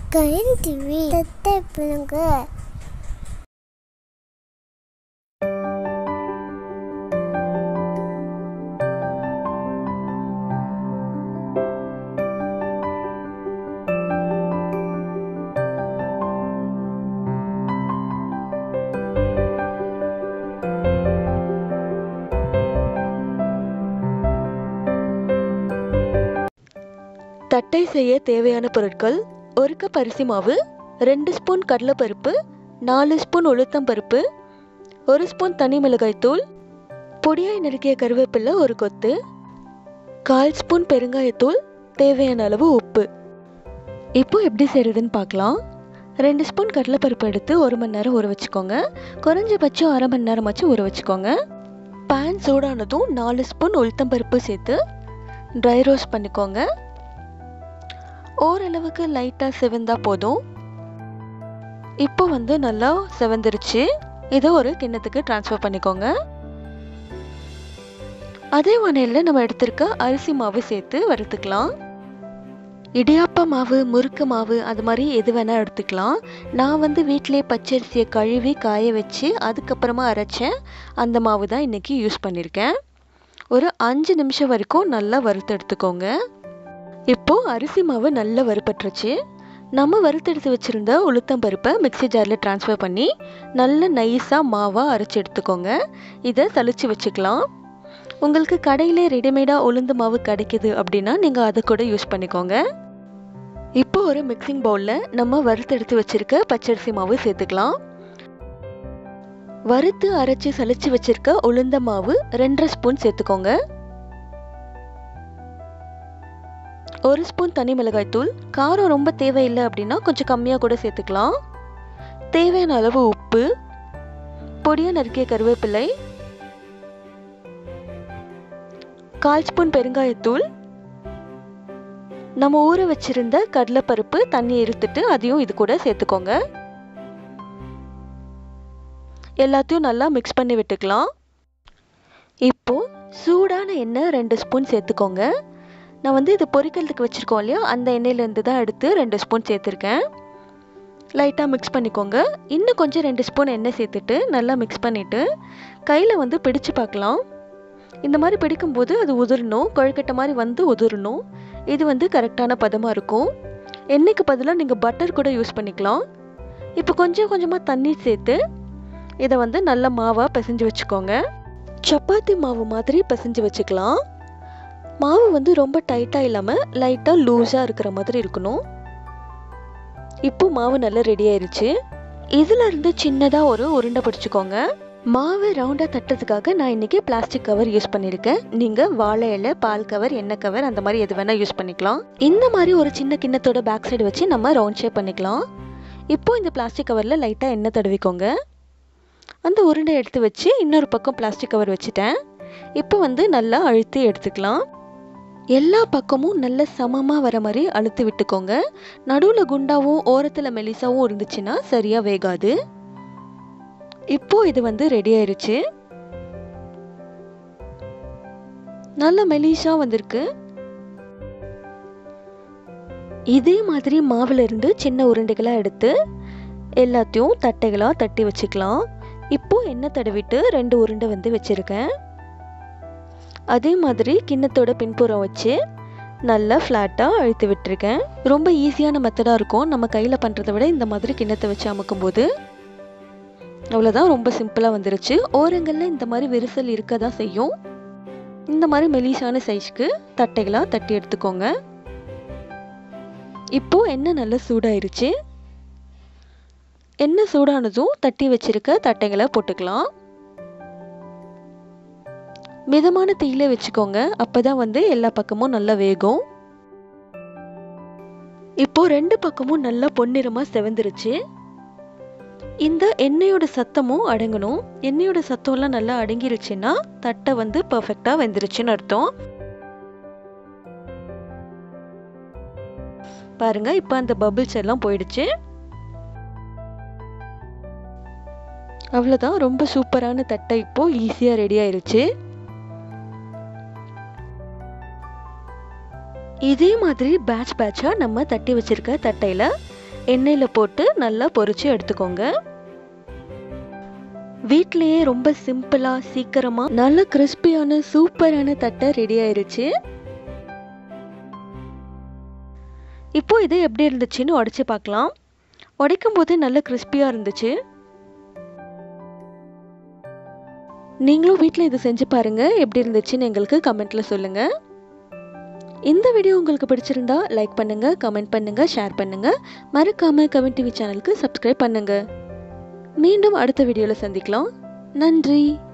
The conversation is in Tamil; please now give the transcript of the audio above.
கயன் டிவி தத்தை பண்ணுங்க தட்டை செய்ய தேவையான பொருட்கள் ஒரு கப் அரிசி மாவு ரெண்டு ஸ்பூன் கடலைப்பருப்பு நாலு ஸ்பூன் உளுத்தம் பருப்பு ஒரு ஸ்பூன் தனி மிளகாய் தூள் பொடியாய் நறுக்கிய கருவேப்பிலை ஒரு கொத்து கால் ஸ்பூன் பெருங்காயத்தூள் தேவையான அளவு உப்பு இப்போ எப்படி செய்கிறதுன்னு பார்க்கலாம் ரெண்டு ஸ்பூன் கடலைப்பருப்பு எடுத்து ஒரு மணி நேரம் ஊற வச்சுக்கோங்க குறைஞ்சபட்சம் அரை மணி நேரமாச்சும் ஊற வச்சுக்கோங்க பேன் சூடானதும் நாலு ஸ்பூன் உளுத்தம் பருப்பு சேர்த்து ட்ரை ரோஸ்ட் பண்ணிக்கோங்க ஓரளவுக்கு லைட்டாக செவந்தா போதும் இப்போ வந்து நல்லா செவந்துருச்சு இதை ஒரு கிண்ணத்துக்கு ட்ரான்ஸ்ஃபர் பண்ணிக்கோங்க அதே வனையில் நம்ம எடுத்திருக்க அரிசி மாவு சேர்த்து வறுத்துக்கலாம் இடியாப்ப மாவு முறுக்கு மாவு அது மாதிரி எது வேணால் எடுத்துக்கலாம் நான் வந்து வீட்டிலே பச்சரிசியை கழுவி காய வச்சு அதுக்கப்புறமா அரைச்சேன் அந்த மாவு தான் இன்றைக்கி யூஸ் பண்ணியிருக்கேன் ஒரு அஞ்சு நிமிஷம் வரைக்கும் நல்லா வறுத்து எடுத்துக்கோங்க இப்போது அரிசி மாவு நல்லா வறுபட்டுருச்சு நம்ம வறுத்தெடுத்து வச்சுருந்த உளுத்தம் பருப்பை மிக்ஸி ஜாரில் ட்ரான்ஸ்ஃபர் பண்ணி நல்ல நைஸாக மாவாக அரைச்சி எடுத்துக்கோங்க இதை சலிச்சு வச்சுக்கலாம் உங்களுக்கு கடையிலே ரெடிமேடாக உளுந்து மாவு கிடைக்குது அப்படின்னா நீங்கள் அதை கூட யூஸ் பண்ணிக்கோங்க இப்போ ஒரு மிக்சிங் பவுலில் நம்ம வறுத்தெடுத்து வச்சுருக்க பச்சரிசி மாவு சேர்த்துக்கலாம் வறுத்து அரைச்சி சலிச்சு வச்சிருக்க உளுந்த மாவு ரெண்டரை ஸ்பூன் சேர்த்துக்கோங்க ஒரு ஸ்பூன் தனி மிளகாய் தூள் காரம் ரொம்ப தேவையில்லை அப்படின்னா கொஞ்சம் கம்மியாக கூட சேர்த்துக்கலாம் தேவையான அளவு உப்பு பொடியாக நறுக்கிய கருவேப்பிலை கால் ஸ்பூன் பெருங்காயத்தூள் நம்ம ஊற வச்சிருந்த கடலைப்பருப்பு தண்ணி இருத்துட்டு அதையும் இது கூட சேர்த்துக்கோங்க எல்லாத்தையும் நல்லா மிக்ஸ் பண்ணி விட்டுக்கலாம் இப்போ சூடான எண்ணெய் ரெண்டு ஸ்பூன் சேர்த்துக்கோங்க நான் வந்து இது பொரிக்கிறதுக்கு வச்சுருக்கோம் இல்லையா அந்த எண்ணெயிலேருந்து தான் எடுத்து ரெண்டு ஸ்பூன் சேர்த்துருக்கேன் லைட்டாக மிக்ஸ் பண்ணிக்கோங்க இன்னும் கொஞ்சம் ரெண்டு ஸ்பூன் எண்ணெய் சேர்த்துட்டு நல்லா மிக்ஸ் பண்ணிவிட்டு கையில் வந்து பிடிச்சு பார்க்கலாம் இந்த மாதிரி பிடிக்கும்போது அது உதிரணும் கொழுக்கட்டை மாதிரி வந்து உதிரணும் இது வந்து கரெக்டான பதமாக இருக்கும் எண்ணெய்க்கு பதிலாக நீங்கள் பட்டர் கூட யூஸ் பண்ணிக்கலாம் இப்போ கொஞ்சம் கொஞ்சமாக தண்ணி சேர்த்து இதை வந்து நல்ல மாவாக பிசைஞ்சு வச்சுக்கோங்க சப்பாத்தி மாவு மாதிரி பிசைஞ்சு வச்சுக்கலாம் மாவு வந்து ரொம்ப டைட்டாக இல்லாமல் லைட்டாக லூஸாக இருக்கிற மாதிரி இருக்கணும் இப்போ மாவு நல்லா ரெடி ஆயிருச்சு இதில் இருந்து சின்னதாக ஒரு உருண்டை பிடிச்சிக்கோங்க மாவு ரவுண்டாக தட்டுறதுக்காக நான் இன்றைக்கி பிளாஸ்டிக் கவர் யூஸ் பண்ணியிருக்கேன் நீங்கள் வாழை இலை பால் கவர் எண்ணெய் கவர் அந்த மாதிரி எது வேணால் யூஸ் பண்ணிக்கலாம் இந்த மாதிரி ஒரு சின்ன கிண்ணத்தோட பேக் சைடு வச்சு நம்ம ரவுண்ட் ஷேப் பண்ணிக்கலாம் இப்போ இந்த பிளாஸ்டிக் கவரில் லைட்டாக எண்ணெய் தடவிக்கோங்க அந்த உருண்டை எடுத்து வச்சு இன்னொரு பக்கம் பிளாஸ்டிக் கவர் வச்சுட்டேன் இப்போ வந்து நல்லா அழுத்தி எடுத்துக்கலாம் எல்லா பக்கமும் நல்ல சமமாக வர மாதிரி அழுத்தி விட்டுக்கோங்க நடுவில் குண்டாவும் ஓரத்தில் மெலிசாவும் இருந்துச்சுன்னா சரியாக வேகாது இப்போ இது வந்து ரெடி ஆயிருச்சு நல்ல மெலிசா வந்திருக்கு இதே மாதிரி மாவுல இருந்து சின்ன உருண்டைகளாக எடுத்து எல்லாத்தையும் தட்டைகளாக தட்டி வச்சுக்கலாம் இப்போ எண்ணெய் தடவிட்டு ரெண்டு உருண்டை வந்து வச்சுருக்கேன் அதே மாதிரி கிண்ணத்தோட பின்புறம் வச்சு நல்லா ஃப்ளாட்டாக அழுத்தி விட்டுருக்கேன் ரொம்ப ஈஸியான மெத்தடாக இருக்கும் நம்ம கையில் பண்ணுறதை விட இந்த மாதிரி கிண்ணத்தை வச்சு அமுக்கும்போது அவ்வளோதான் ரொம்ப சிம்பிளாக வந்துருச்சு ஓரங்களில் இந்த மாதிரி விரிசல் இருக்க தான் செய்யும் இந்த மாதிரி மெலிசான சைஸ்க்கு தட்டைகளாக தட்டி எடுத்துக்கோங்க இப்போ எண்ணெய் நல்லா சூடாயிருச்சு எண்ணெய் சூடானதும் தட்டி வச்சிருக்க தட்டைகளை போட்டுக்கலாம் மிதமான தீயில வச்சுக்கோங்க அப்பதான் வந்து எல்லா பக்கமும் நல்லா வேகும் இப்போ ரெண்டு பக்கமும் நல்லா பொன்னிறமா செவந்துருச்சு இந்த எண்ணெயோட சத்தமும் அடங்கணும் எண்ணெயோட சத்தம்லாம் நல்லா அடங்கிருச்சுன்னா தட்டை வந்து பர்ஃபெக்டா வெந்துருச்சுன்னு அர்த்தம் பாருங்க இப்போ அந்த பபிள்ஸ் எல்லாம் போயிடுச்சு அவ்வளோதான் ரொம்ப சூப்பரான தட்டை இப்போ ஈஸியாக ரெடி ஆயிருச்சு இதே மாதிரி பேட்ச் பேட்சாக நம்ம தட்டி வச்சிருக்க தட்டையில் எண்ணெயில் போட்டு நல்லா பொரிச்சு எடுத்துக்கோங்க வீட்லேயே ரொம்ப சிம்பிளாக சீக்கிரமாக நல்ல கிறிஸ்பியான சூப்பரான தட்டை ரெடி ஆயிருச்சு இப்போ இது எப்படி இருந்துச்சுன்னு உடச்சி பார்க்கலாம் உடைக்கும் போது நல்ல கிறிஸ்பியாக இருந்துச்சு நீங்களும் வீட்டில் இது செஞ்சு பாருங்க எப்படி இருந்துச்சுன்னு எங்களுக்கு கமெண்ட்ல சொல்லுங்க இந்த வீடியோ உங்களுக்கு பிடிச்சிருந்தா லைக் பண்ணுங்க கமெண்ட் பண்ணுங்க ஷேர் பண்ணுங்க மறக்காம கமெண்ட் டிவி சேனலுக்கு சப்ஸ்கிரைப் பண்ணுங்க மீண்டும் அடுத்த வீடியோவில் சந்திக்கலாம் நன்றி